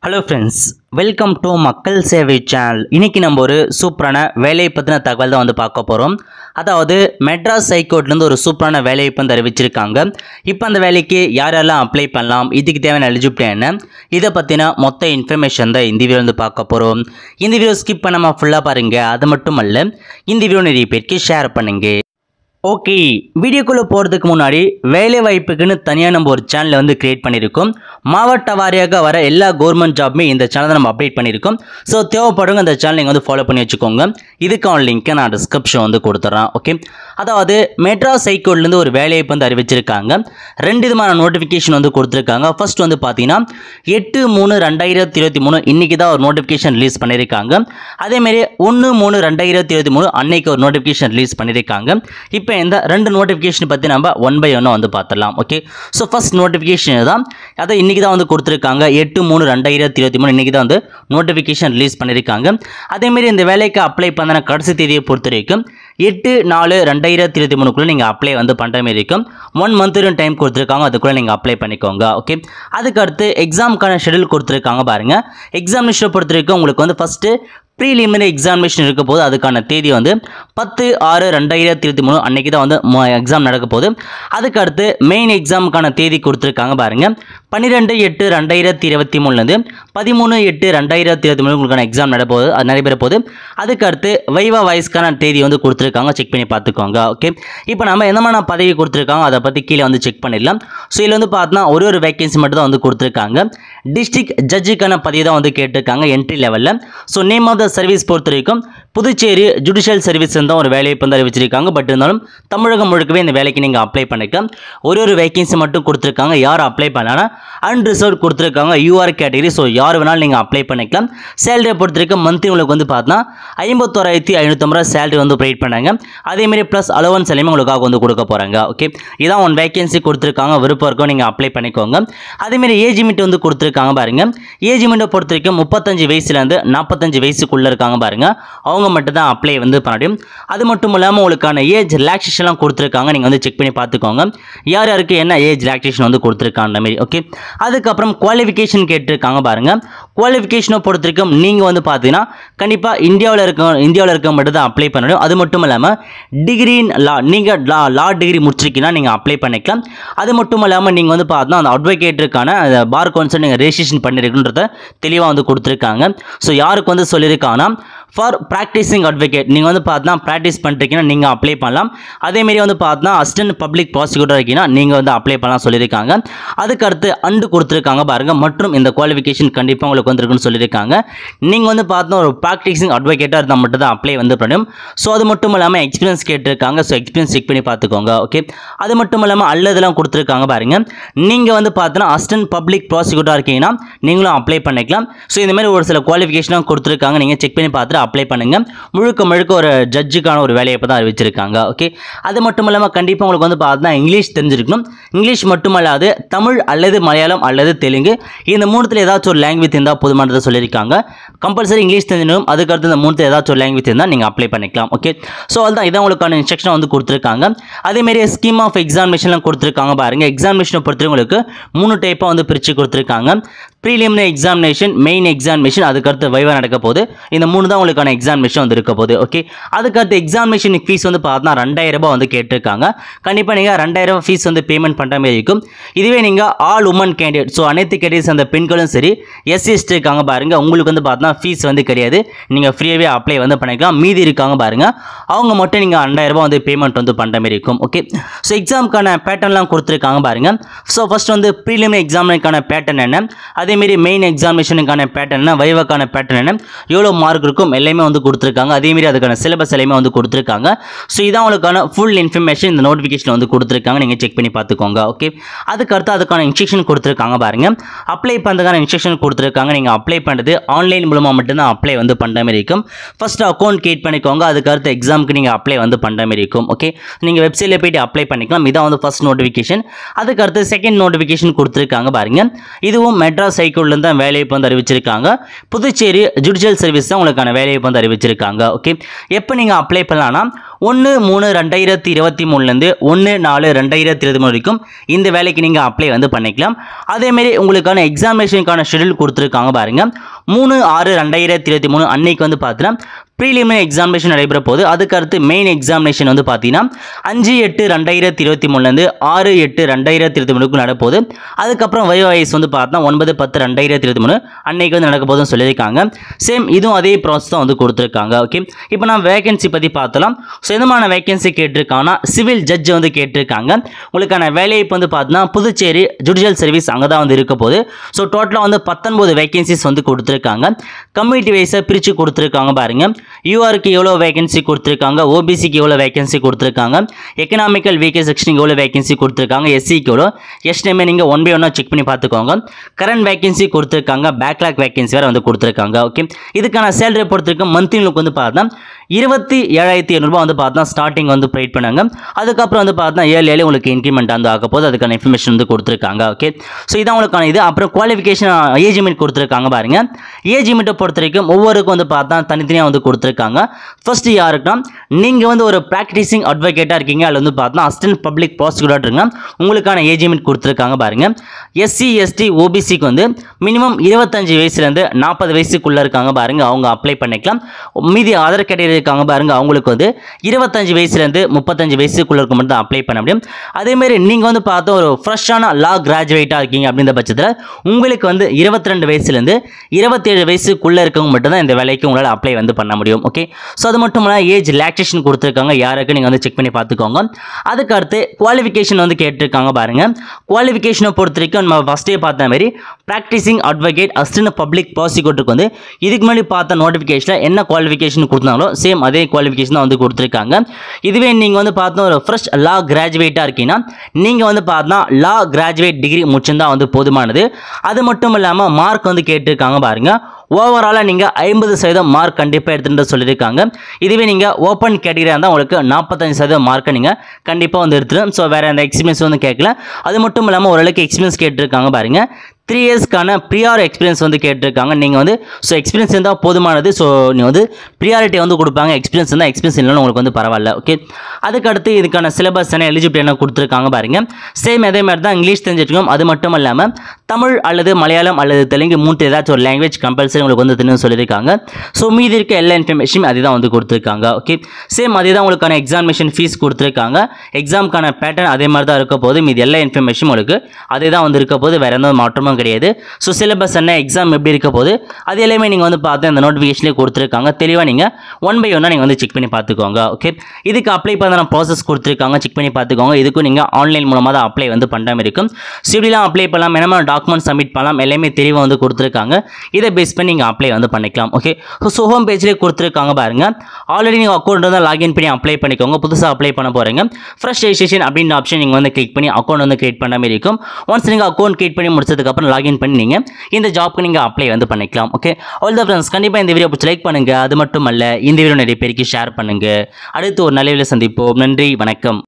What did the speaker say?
hello friends welcome to மக்கள் சேவை channel இன்னைக்கு நம்ம ஒரு சூப்பரான வேலையை பற்றின தகவல் தான் வந்து பார்க்க போகிறோம் அதாவது மெட்ராஸ் ஹைகோர்ட்லேருந்து ஒரு சூப்பரான வேலையை வந்து அறிவிச்சிருக்காங்க இப்போ அந்த வேலைக்கு யாரெல்லாம் அப்ளை பண்ணலாம் இதுக்கு தேவையான எலிஜிபிலிட்டி என்ன இதை பற்றின மொத்த இன்ஃபர்மேஷன் தான் இந்த வீடியோ வந்து பார்க்க போகிறோம் இந்த வீடியோ ஸ்கிப் பண்ணாமல் ஃபுல்லாக பாருங்கள் அது மட்டும் அல்ல இந்த வீடியோ நிறைய பேருக்கு ஷேர் பண்ணுங்கள் ஓகே வீடியோக்குள்ளே போகிறதுக்கு முன்னாடி வேலை வாய்ப்புக்குன்னு தனியாக நம்ம ஒரு சேனலை வந்து கிரியேட் பண்ணியிருக்கோம் மாவட்ட வாரியாக வர எல்லா கவர்மெண்ட் ஜாப்புமே இந்த சேனலை நம்ம அப்டேட் பண்ணியிருக்கோம் ஸோ தேவைப்படுங்க அந்த சேனல் நீங்கள் வந்து ஃபாலோ பண்ணி வச்சுக்கோங்க இதுக்கான லிங்க்கை நான் டிஸ்கிரிப்ஷன் வந்து கொடுத்துட்றேன் ஓகே அதாவது மெட்ராஸ் ஹைகோர்ட்லேருந்து ஒரு வேலையை வந்து அறிவிச்சிருக்காங்க ரெண்டு விதமான நோட்டிஃபிகேஷன் வந்து கொடுத்துருக்காங்க ஃபர்ஸ்ட் வந்து பார்த்தீங்கன்னா எட்டு மூணு ரெண்டாயிரத்தி இருபத்தி மூணு இன்றைக்கி தான் ஒரு நோட்டிஃபிகேஷன் ரிலீஸ் பண்ணியிருக்காங்க அதேமாரி ஒன்று மூணு ரெண்டாயிரத்தி இருபத்தி மூணு அன்னைக்கு ஒரு நோட்டிஃபிகேஷன் ரிலீஸ் பண்ணியிருக்காங்க இப்போ இந்த ரெண்டு நோட்டிஃபிகேஷன் பற்றி நம்ம ஒன் பை ஒன்னாக வந்து பார்த்துடலாம் ஓகே ஸோ ஃபர்ஸ்ட் நோட்டிஃபிகேஷன் தான் அதை இன்றைக்கி தான் வந்து கொடுத்துருக்காங்க எட்டு மூணு ரெண்டாயிரத்தி இருபத்தி மூணு இன்றைக்கி தான் வந்து நோட்டிஃபிகேஷன் ரிலீஸ் பண்ணியிருக்காங்க அதேமாரி இந்த வேலைக்கு அப்ளை பண்ண கடைசி தேதியை பொறுத்த வரைக்கும் எட்டு நாலு ரெண்டாயிரத்தி இருபத்தி மூணுக்குள்ளே நீங்கள் அப்ளை வந்து பண்ணுற மாதிரி இருக்கும் ஒன் மந்த் டைம் கொடுத்துருக்காங்க அதுக்குள்ளே நீங்கள் அப்ளை பண்ணிக்கோங்க ஓகே அதுக்கு அடுத்து எக்ஸாமுக்கான ஷெடியூல் கொடுத்துருக்காங்க பாருங்கள் எக்ஸாமினேஷனை பொறுத்த வரைக்கும் உங்களுக்கு வந்து ஃபஸ்ட்டு ப்ரீலிமினரி எக்ஸாமினேஷன் இருக்க போது அதுக்கான தேதி வந்து பத்து ஆறு ரெண்டாயிரத்தி இருபத்தி மூணு அன்றைக்கி தான் வந்து எக்ஸாம் நடக்க போகுது அதுக்கு அடுத்து மெயின் எக்ஸாமுக்கான தேதி கொடுத்துருக்காங்க பாருங்கள் பன்னிரெண்டு எட்டு ரெண்டாயிரத்தி இருபத்தி மூணுலேருந்து பதிமூணு எட்டு ரெண்டாயிரத்தி இருபத்தி மூணு உங்களுக்கான எக்ஸாம் நடப்போகுது அது நடைபெற போகுது அதுக்கு அடுத்து வைவா வாய்ஸ்க்கான தேதி வந்து கொடுத்துருக்காங்க செக் பண்ணி பார்த்துக்கோங்க ஓகே இப்போ நம்ம எந்த மாதிரி பதவி கொடுத்துருக்காங்க அதை பற்றி கீழே வந்து செக் பண்ணிடலாம் ஸோ இதில் வந்து பார்த்தோன்னா ஒரு ஒரு வேகன்சி மட்டும் தான் வந்து கொடுத்துருக்காங்க டிஸ்ட்ரிக்ட் ஜட்ஜுக்கான பதவி தான் வந்து கேட்டிருக்காங்க என்ட்ரி லெவலில் so name of the service பொறுத்த வரைக்கும் புதுச்சேரி ஜுடிஷியல் சர்வீஸ் தான் ஒரு வேலையை வந்து அறிவிச்சிருக்காங்க பட் இருந்தாலும் தமிழகம் முழுக்கவே இந்த வேலைக்கு நீங்கள் அப்ளை பண்ணிக்கலாம் ஒரு ஒரு வேகன்சி மட்டும் கொடுத்துருக்காங்க யார் அப்ளை பண்ணலாம் அன்ரிசர்வ் கொடுத்துருக்காங்க யூஆர் கேட்டகரி ஸோ யார் வேணாலும் நீங்கள் அப்ளை பண்ணிக்கலாம் சேலரியை பொறுத்த வரைக்கும் மந்த்லி உங்களுக்கு வந்து பார்த்தா ஐம்பத்தோராயிரத்தி ஐநூற்றம்பது ரூபா சேலரி வந்து ப்ரொவைட் பண்ணாங்க அதேமாரி ப்ளஸ் அலவன்ஸ் எல்லாமே உங்களுக்காக வந்து கொடுக்க போகிறாங்க ஓகே இதான் ஒன் வேகன்சி கொடுத்துருக்காங்க விருப்பம் இருக்கும் நீங்கள் அப்ளை பண்ணிக்கோங்க அதேமாரி ஏஜ் லிமிட் வந்து கொடுத்துருக்காங்க பாருங்க ஏஜ் லிமிட்டை பொறுத்த வரைக்கும் முப்பத்தஞ்சு வயசுலேருந்து நாற்பத்தஞ்சு வயசுக்குள்ளே இருக்காங்க பாருங்க அவங்க மட்டும் தான் அப்ளை வந்து பண்ண முடியும் அது மட்டும் இல்லாமல் உங்களுக்கான ஏஜ் ரிலாக்ஸேஷன்லாம் கொடுத்துருக்காங்க நீங்கள் வந்து செக் பண்ணி பார்த்துக்கோங்க யார் யாருக்கு என்ன ஏஜ் ரிலாக்ஸேஷன் வந்து கொடுத்துருக்காங்க அந்த மாதிரி ஓகே அதுக்கப்புறம் குவாலிஃபிகேஷன் கேட்டிருக்காங்க பாருங்க குவாலிஃபிகேஷனை பொறுத்த வரைக்கும் நீங்கள் வந்து பார்த்தீங்கன்னா கண்டிப்பாக இந்தியாவில் இருக்க இந்தியாவில் இருக்க மட்டும் தான் அப்ளை பண்ணணும் அது மட்டும் இல்லாமல் டிகிரி இன் லா நீங்கள் லா லா டிகிரி முடிச்சிருக்கீங்கன்னா நீங்கள் அப்ளை பண்ணிக்கலாம் அது மட்டும் இல்லாமல் நீங்கள் வந்து பார்த்தா அந்த அட்வொகேட்டுக்கான பார் கவுன்சில் நீங்கள் ரெஜிஸ்ட்ரேஷன் பண்ணிருக்குன்றத தெளிவாக வந்து கொடுத்துருக்காங்க ஸோ யாருக்கு வந்து சொல்லியிருக்காங்கன்னா ஃபார் ப்ராக்டிஸிங் அட்வொகேட் நீங்கள் வந்து பார்த்தா ப்ராக்டிஸ் பண்ணிருக்கீங்கன்னா நீங்கள் அப்ளை பண்ணலாம் அதேமாரி வந்து பார்த்தா அசிஸ்டன்ட் பப்ளிக் ப்ராசிக்யூட்டர் இருக்கீங்கன்னா நீங்கள் வந்து அப்ளை பண்ணலாம் சொல்லியிருக்காங்க அதுக்கு அடுத்து அண்டு கொடுத்துருக்காங்க பாருங்கள் மற்றும் இந்த குவாலிஃபிகேஷன் கண்டிப்பாக உங்களுக்கு வந்துருக்குன்னு சொல்லியிருக்காங்க நீங்கள் வந்து பார்த்தா ஒரு ப்ராக்டிஸிங் அட்வொகேட்டாக இருந்தால் மட்டும் தான் அப்ளை வந்து பண்ணணும் ஸோ அது மட்டும் இல்லாமல் எக்ஸ்பீரியன்ஸ் கேட்டிருக்காங்க ஸோ எக்ஸ்பீரியன்ஸ் செக் பண்ணி பார்த்துக்கோங்க ஓகே அது மட்டும் இல்லாமல் அல்லதெல்லாம் கொடுத்துருக்காங்க பாருங்கள் நீங்கள் வந்து பார்த்தோன்னா அசிஸ்டன்ட் பப்ளிக் ப்ராசிக்யூட்டராக இருக்கீங்கன்னா நீங்களும் அப்ளை பண்ணிக்கலாம் ஸோ இந்த மாதிரி ஒரு சில குவாலிஃபிகேஷனாக கொடுத்துருக்காங்க நீங்கள் செக் பண்ணி பார்த்துட்டு அப்ளை பண்ணுங்கள் முழுக்க முழுக்க ஒரு ஜட்ஜுக்கான ஒரு வேலையை இப்போ தான் அறிவிச்சிருக்காங்க ஓகே அது மட்டும் இல்லாமல் கண்டிப்பாக உங்களுக்கு வந்து பார்த்தா இங்கிலீஷ் தெரிஞ்சிருக்கணும் இங்கிலீஷ் மட்டுமல்லாது தமிழ் அல்லது மலையாளம் அல்லது தெலுங்கு இந்த மூணுத்தில் ஏதாச்சும் ஒரு லாங்குவேஜ் இருந்தால் போதுமானதை சொல்லியிருக்காங்க கம்பல்சரி இங்கிலீஷ் தெரிஞ்சிடும் அதுக்கடுத்து இந்த மூணுத்தில் ஏதாச்சும் ஒரு லாங்குவேஜ் இருந்தால் நீங்கள் அப்ளை பண்ணிக்கலாம் ஓகே ஸோ அதுதான் இதான் உங்களுக்கான இன்ஸ்ட்ரக்ஷன் வந்து கொடுத்துருக்காங்க அதேமாரி ஸ்கீம் ஆஃப் எக்ஸாமினேஷன்லாம் கொடுத்துருக்காங்க பாருங்கள் எக்ஸாமினேஷனை பொறுத்தவரை உங்களுக்கு மூணு டைப்பாக வந்து பிரித்து கொடுத்துருக்காங்க ப்ரீலிமினரி எக்ஸாமினேஷன் மெயின் எக்ஸாமினேஷன் அதுக்கடுத்து வைவா நடக்க போகுது இந்த மூணு தான் உங்களுக்கான எக்ஸாமினேஷன் வந்து இருக்க போகுது ஓகே அதுக்கடுத்து எக்ஸாமினேஷன் ஃபீஸ் வந்து பார்த்தா ரெண்டாயிரம் ரூபாய் வந்து கேட்டிருக்காங்க கண்டிப்பாக நீங்கள் ரெண்டாயிரம் ரூபாய் ஃபீஸ் வந்து பேமெண்ட் பண்ணுற மாதிரி இருக்கும் இதுவே நீங்கள் ஆல் உமன் கேண்டிடேட் ஸோ அனைத்து கேண்டிடேட்ஸ் அந்த பெண்களும் சரி எஸ்சி எஸ்டி இருக்காங்க பாருங்கள் உங்களுக்கு வந்து பார்த்தா ஃபீஸ் வந்து கிடையாது நீங்கள் ஃப்ரீயாகவே அப்ளை வந்து பண்ணிக்கலாம் மீதி இருக்காங்க பாருங்கள் அவங்க மட்டும் நீங்கள் ரெண்டாயிரம் ரூபாய் வந்து பேமெண்ட் வந்து பண்ணுற மாதிரி இருக்கும் ஓகே ஸோ எக்ஸாமுக்கான பேட்டர்ன்லாம் கொடுத்துருக்காங்க பாருங்கள் ஸோ ஃபஸ்ட் வந்து ப்ரீலிமினரி எக்ஸாமுக்கான பேட்டர்ன் என்ன அதேமாரி மெயின் எக்ஸாமினேஷனுக்கான பேட்டர்ன் என்ன வைவாக்கான பேட்டர்ன் என்ன எவ்வளோ மார்க் இருக்கும் எல்லாமே வந்து கொடுத்துருக்காங்க அதேமாரி அதுக்கான சிலபஸ் எல்லாமே வந்து கொடுத்துருக்காங்க ஸோ இதான் உங்களுக்கான ஃபுல் இன்ஃபர்மேஷன் இந்த நோட்டிஃபிகேஷன் வந்து கொடுத்துருக்காங்க நீங்கள் செக் பண்ணி பார்த்துக்கோங்க ஓகே அதுக்கு அடுத்து அதுக்கான இன்ஸ்ட்ரக்ஷன் கொடுத்துருக்காங்க பாருங்க அப்ளை பண்ணுறதுக்கான இன்ஸ்ட்ரக்ஷன் கொடுத்துருக்காங்க நீங்கள் அப்ளை பண்ணுறது ஆன்லைன் மூலமாக மட்டும்தான் அப்ளை வந்து பண்ணுற மாதிரி இருக்கும் ஃபஸ்ட்டு அக்கௌண்ட் கிரியேட் பண்ணிக்கோங்க அதுக்கு அடுத்து எக்ஸாமுக்கு நீங்கள் அப்ளை வந்து பண்ணுற மாதிரி இருக்கும் ஓகே நீங்கள் வெப்சைட்டில் போயிட்டு அப்ளை பண்ணிக்கலாம் இதான் வந்து ஃபஸ்ட் நோட்டிஃபிகேஷன் அதுக்கு அடுத்து செகண்ட் நோட்டிஃபிகேஷன் கொடுத்துருக்காங்க பாருங்க இதுவும் மெட்ராஸ் ஹைகோர்ட்லேருந்து தான் வேலையை வந்து அறிவிச்சிருக்காங்க புதுச்சேரி ஜுடிஷியல் சர்வீஸ் தான் உங்களுக்கான வேலையை வந்து அறிவிச்சிருக்காங்க ஓகே எப்போ நீங்கள் அப்ளை பண்ணலாம்னா ஒன்று மூணு ரெண்டாயிரத்தி இருபத்தி மூணுலேருந்து ஒன்று நாலு ரெண்டாயிரத்தி இருபத்தி மூணு வரைக்கும் இந்த வேலைக்கு நீங்கள் அப்ளை வந்து பண்ணிக்கலாம் அதேமாரி உங்களுக்கான எக்ஸாமினேஷனுக்கான ஷெடியூல் கொடுத்துருக்காங்க பாருங்கள் மூணு ஆறு ரெண்டாயிரத்தி இருபத்தி மூணு அன்னைக்கு வந்து பார்த்தீங்கன்னா ப்ரீலிமினரி எக்ஸாமினேஷன் நடைபெற போகுது அதுக்கு அடுத்து மெயின் எக்ஸாமினேஷன் வந்து பார்த்தீங்கன்னா அஞ்சு எட்டு ரெண்டாயிரத்தி இருபத்தி மூணுலேருந்து ஆறு எட்டு ரெண்டாயிரத்தி இருபத்தி மூணுக்கு நடப்போகுது அதுக்கப்புறம் வயோவயசு வந்து பார்த்தா ஒன்பது பத்து ரெண்டாயிரத்தி இருபத்தி மூணு அன்னைக்கு வந்து நடக்க போகுதுன்னு சொல்லியிருக்காங்க சேம் இதுவும் அதே ப்ராசஸ் தான் வந்து கொடுத்துருக்காங்க ஓகே இப்போ நான் வேகன்சி பற்றி பார்த்தலாம் ஸோ எந்தமான வேகன்சி கேட்டிருக்காங்கன்னா சிவில் ஜட்ஜ் வந்து கேட்டிருக்காங்க உங்களுக்கான வேலைவாய்ப்பு வந்து பார்த்தீங்கன்னா புதுச்சேரி ஜுடிஷியல் சர்வீஸ் அங்கே தான் வந்து இருக்க போகுது ஸோ டோட்டலாக வந்து பத்தொன்பது வேகன்சிஸ் வந்து கொடுத்துருக்காங்க கம்யூனிட்டி வைஸாக பிரித்து கொடுத்துருக்காங்க பாருங்க யூஆருக்கு எவ்வளோ வேகன்சி கொடுத்துருக்காங்க ஓபிசிக்கு எவ்வளோ வேகன்சி கொடுத்துருக்காங்க எக்கனாமிக்கல் வீக்கே செக்ஷனுக்கு எவ்வளோ வேகன்சி கொடுத்துருக்காங்க எஸ்சிக்கு எவ்வளோ எஸ்டிஎம்ஏ நீங்கள் ஒன் பை ஒன்னாக செக் பண்ணி பார்த்துக்கோங்க கரண்ட் வேகன்சி கொடுத்துருக்காங்க பேக்லாக் வேகன்சி வேறு வந்து கொடுத்துருக்காங்க ஓகே இதுக்கான சேலரி பொறுத்திருக்க மந்த்லி லுக் வந்து பார்த்தா இருபத்தி ஏழாயிரத்தி ஐநூறுபா வந்து பார்த்தா ஸ்டார்டிங் வந்து ப்ரைட் பண்ணாங்க அதுக்கப்புறம் வந்து பார்த்தா ஏழு ஏழு உங்களுக்கு இன்க்ரிமெண்ட் வந்து ஆக போது அதுக்கான இன்ஃபர்மேஷன் வந்து கொடுத்துருக்காங்க ஓகே ஸோ இதான் உங்களுக்கான இது அப்புறம் குவாலிஃபிகேஷன் ஏஜ் லிமிட் கொடுத்துருக்காங்க பாருங்க ஏஜ் லிமிட்டை பொறுத்த வரைக்கும் ஒவ்வொருக்கும் வந்து பார்த்தா தனித்தனியாக வந்து கொடுத்துருக்காங்க ஃபர்ஸ்ட் யாருக்குன்னா நீங்கள் வந்து ஒரு ப்ராக்டிசிங் அட்வொகேட்டாக இருக்கீங்க அதில் வந்து பார்த்தா அசிஸ்டன்ட் பப்ளிக் ப்ராசிக்யூட்டர் இருங்க உங்களுக்கான ஏஜ் லிமிட் கொடுத்துருக்காங்க பாருங்க எஸ்சி எஸ்டி ஓபிசிக்கு வந்து மினிமம் இருபத்தஞ்சு வயசுலேருந்து நாற்பது வயசுக்குள்ளே இருக்காங்க பாருங்க அவங்க அப்ளை பண்ணிக்கலாம் மீதி அதர் கேட்டகரி இருக்காங்க பாருங்க அவங்களுக்கு வந்து இருபத்தஞ்சு வயசுலேருந்து முப்பத்தஞ்சு வயசுக்குள்ள இருக்க மட்டும் தான் அப்ளை பண்ண முடியும் அதேமாரி நீங்கள் வந்து பார்த்தா ஒரு ஃப்ரெஷ்ஷான லா கிராஜுவேட்டாக இருக்கீங்க அப்படின்ற பட்சத்தில் உங்களுக்கு வந்து இருபத்தி ரெண்டு வயசுலேருந்து இருபத்தேழு வயசுக்குள்ளே இருக்கவங்க மட்டும் தான் இந்த வேலைக்கு உங்களால் அப்ளை வந்து பண்ண முடியும் ஓகே ஸோ அது மட்டும் இல்லாமல் ஏஜ் ரிலாக்ஸேஷன் கொடுத்துருக்காங்க யாருக்கு நீங்கள் வந்து செக் பண்ணி பார்த்துக்கோங்க அதுக்கு அடுத்து குவாலிஃபிகேஷன் வந்து கேட்டிருக்காங்க பாருங்க குவாலிஃபிகேஷனை பொறுத்த வரைக்கும் நம்ம ஃபஸ்ட்டே பார்த்த மாதிரி ப்ராக்டிசிங் அட்வொகேட் அசிஸ்டன்ட் பப்ளிக் ப்ராசிக்யூட்டருக்கு வந்து இதுக்கு முன்னாடி பார்த்த நோட்டிஃபிகேஷனில் என்ன குவாலிஃபிகேஷன் கொடுத்தாங்களோ சேம் அதே குவாலிஃபிகேஷன் தான் வந்து கொடுத்துருக்காங்க இதுவே நீங்கள் வந்து பார்த்தா ஒரு ஃப்ரெஷ் லா கிராஜுவேட்டாக இருக்கீங்கன்னா நீங்கள் வந்து பார்த்தா லா கிராஜுவேட் டிகிரி முடிச்சிருந்தா வந்து போதுமானது அது மட்டும் இல்லாமல் மார்க் வந்து கேட்டிருக்காங்க பாருங்க ஓவராலாக நீங்கள் ஐம்பது சதவீதம் மார்க் கண்டிப்பாக எடுத்துட்டு சொல்லியிருக்காங்க இதுவே நீங்கள் ஓப்பன் கேட்டகரியாக இருந்தால் உங்களுக்கு நாற்பத்தஞ்சு சதவீதம் மார்க்கை நீங்கள் கண்டிப்பாக வந்து எடுத்துடும் ஸோ வேறு அந்த எக்ஸ்பீரியன்ஸ் வந்து கேட்கல அது மட்டும் இல்லாமல் ஓரளவுக்கு எக்ஸ்பீரியன்ஸ் கேட்டிருக்காங்க பாருங்க த்ரீ இயர்ஸ்க்கான ப்ரியார் எக்ஸ்பீரியன்ஸ் வந்து கேட்டிருக்காங்க நீங்கள் வந்து ஸோ எக்ஸ்பீரியன்ஸ் இருந்தால் போதுமானது ஸோ நீங்கள் வந்து ப்ரியாரிட்டி வந்து கொடுப்பாங்க எக்ஸ்பீரியன்ஸ் இருந்தால் எக்ஸ்பீரியன்ஸ் இல்லைன்னு உங்களுக்கு வந்து பரவாயில்ல ஓகே அதுக்கு அடுத்து இதுக்கான சிலபஸ் என்ன எலிஜிபிலிட்டி என்ன கொடுத்துருக்காங்க பாருங்க சேம் அதே மாதிரி தான் இங்கிலீஷ் தெரிஞ்சிருக்கணும் அது மட்டும் இல்லாமல் தமிழ் அல்லது மலையாளம் அல்லது தெலுங்கு மூன்று ஏதாச்சும் ஒரு லாங்குவேஜ் கம்பல்சரி உங்களுக்கு வந்து தெரியும் சொல்லியிருக்காங்க ஸோ மீதி இருக்க எல்லா இன்ஃபர்மேஷனும் அதுதான் வந்து கொடுத்துருக்காங்க ஓகே சேம் அதே தான் உங்களுக்கான எக்ஸாமினேஷன் ஃபீஸ் கொடுத்துருக்காங்க எக்ஸாமுக்கான பேட்டர்ன் அதே மாதிரி தான் இருக்க போது மீதி எல்லா இன்ஃபர்மேஷனும் உங்களுக்கு அதே தான் வந்து இருக்க போது வேறு எந்த மாற்றமும் கிடையாது ஸோ சிலபஸ் என்ன எக்ஸாம் எப்படி இருக்க போது அது எல்லாமே நீங்கள் வந்து பார்த்து இந்த நோட்டிஃபிகேஷன்லேயே கொடுத்துருக்காங்க தெளிவாக நீங்கள் ஒன் பை ஒன்னாக நீங்கள் வந்து செக் பண்ணி பார்த்துக்கோங்க ஓகே இதுக்கு அப்ளை பண்ண ப்ராசஸ் கொடுத்துருக்காங்க செக் பண்ணி பார்த்துக்கோங்க இதுக்கும் நீங்கள் ஆன்லைன் மூலமாக தான் அப்ளை வந்து பண்ண மாதிரி இருக்கும் ஸோ இப்படிலாம் அப்ளை பண்ணலாம் என்னமா டாக்குமெண்ட் சப்மிட் பண்ணலாம் எல்லாமே தெளிவாக வந்து கொடுத்துருக்காங்க இதை பேஸ் பண்ணி நீங்கள் அப்ளை வந்து பண்ணிக்கலாம் ஓகே ஸோ ஹோம் பேஜ்லேயே கொடுத்துருக்காங்க பாருங்க ஆல்ரெடி நீங்கள் அக்கௌண்ட் வந்து லாகின் பண்ணி அப்ளை பண்ணிக்கோங்க புதுசாக அப்ளை பண்ண போகிறீங்க ஃப்ரெஷ் ரெஜிஸ்ட்ரேஷன் அப்படின்ற ஆப்ஷன் நீங்கள் வந்து கிளிக் பண்ணி அக்கௌண்ட் வந்து கிரியேட் பண்ண மாதிரி இருக்கும் ஒன்ஸ் நீங்கள் அக்கௌண்ட் கிரியேட் பண்ணி முடிச்சதுக்கப்புறம் லாகின் பண்ணி நீங்கள் இந்த ஜாப்க்கு நீங்கள் அப்ளை வந்து பண்ணிக்கலாம் ஓகே ஆல் த ஃப்ரெண்ட்ஸ் கண்டிப்பாக இந்த வீடியோ பிடிச்சி லைக் பண்ணுங்கள் அது மட்டும் அல்ல இந்த வீடியோ நிறைய பேருக்கு ஷேர் பண்ணுங்கள் அடுத்து ஒரு நல்ல வீடியோ சந்திப்போம் நன்றி வணக்கம்